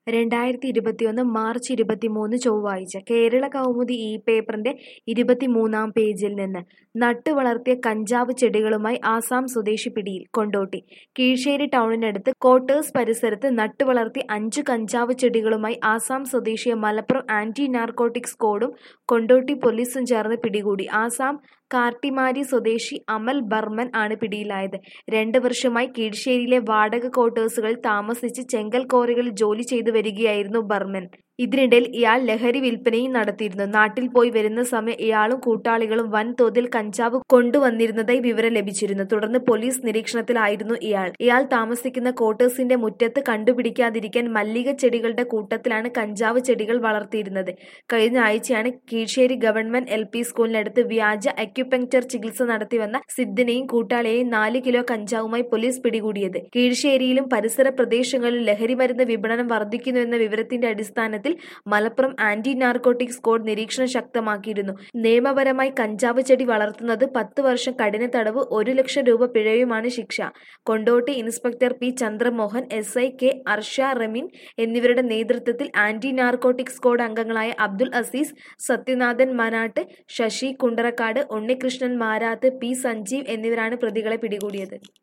രണ്ടായിരത്തി ഇരുപത്തിയൊന്ന് മാർച്ച് ഇരുപത്തിമൂന്ന് ചൊവ്വാഴ്ച കേരള കൗമുദി ഈ പേപ്പറിന്റെ ഇരുപത്തിമൂന്നാം പേജിൽ നിന്ന് നട്ടുവളർത്തിയ കഞ്ചാവ് ചെടികളുമായി ആസാം സ്വദേശി പിടിയിൽ കൊണ്ടോട്ടി കീഴ്ശേരി ടൗണിനടുത്ത് ക്വാർട്ടേഴ്സ് പരിസരത്ത് നട്ടുവളർത്തിയ അഞ്ചു കഞ്ചാവ് ചെടികളുമായി ആസാം സ്വദേശിയെ മലപ്പുറം ആന്റി നാർക്കോട്ടിക് സ്ക്വാഡും കൊണ്ടോട്ടി പോലീസും ചേർന്ന് പിടികൂടി ആസാം കാർട്ടിമാരി സ്വദേശി അമൽ ബർമൻ ആണ് പിടിയിലായത് രണ്ട് വർഷമായി കീഴ്ശേരിയിലെ വാടക ക്വാർട്ടേഴ്സുകളിൽ താമസിച്ച് ചെങ്കൽ ക്വാറികളിൽ ജോലി ചെയ്തു വരികയായിരുന്നു ബർമൻ ഇതിനിടയിൽ ഇയാൾ ലഹരി വിൽപ്പനയും നടത്തിയിരുന്നു നാട്ടിൽ പോയി വരുന്ന സമയം ഇയാളും കൂട്ടാളികളും വൻതോതിൽ കഞ്ചാവ് കൊണ്ടുവന്നിരുന്നതായി വിവരം ലഭിച്ചിരുന്നു തുടർന്ന് പോലീസ് നിരീക്ഷണത്തിലായിരുന്നു ഇയാൾ ഇയാൾ താമസിക്കുന്ന ക്വാർട്ടേഴ്സിന്റെ മുറ്റത്ത് കണ്ടുപിടിക്കാതിരിക്കാൻ മല്ലിക ചെടികളുടെ കൂട്ടത്തിലാണ് കഞ്ചാവ് ചെടികൾ വളർത്തിയിരുന്നത് കഴിഞ്ഞ ആഴ്ചയാണ് കീഴ്ശേരി ഗവൺമെന്റ് എൽ പി സ്കൂളിനടുത്ത് വ്യാജ അക്യുപങ്ക്ചർ ചികിത്സ നടത്തിവന്ന സിദ്ദിനെയും കൂട്ടാളിയെയും നാല് കിലോ കഞ്ചാവുമായി പോലീസ് പിടികൂടിയത് കീഴ്ശേരിയിലും പരിസര പ്രദേശങ്ങളിലും ലഹരിമരുന്ന് വിപണനം വർദ്ധിക്കുന്നുവെന്ന വിവരത്തിന്റെ അടിസ്ഥാനത്തിൽ മലപ്പുറം ആന്റി നാർക്കോട്ടിക് സ്ക്വാഡ് നിരീക്ഷണം ശക്തമാക്കിയിരുന്നു നിയമപരമായി കഞ്ചാവ് ചെടി വളർത്തുന്നത് പത്ത് വർഷം കഠിന തടവ് ഒരു ലക്ഷം രൂപ പിഴയുമാണ് ശിക്ഷ Kondotty inspector P Chandramohan S I K Arsha Rameen എന്നിവരുടെ നേതൃത്വത്തിൽ ആന്റി നാർക്കോട്ടിക് സ്ക്വാഡ് അംഗങ്ങളായ അബ്ദുൽ അസീസ് സത്യനാഥൻ മനാട്ട് ശശി കുണ്ടറക്കാട് ഉണ്ണികൃഷ്ണൻ മാരാത്ത് പി സഞ്ജീവ് എന്നിവരാണ് പ്രതികളെ പിടികൂടിയത്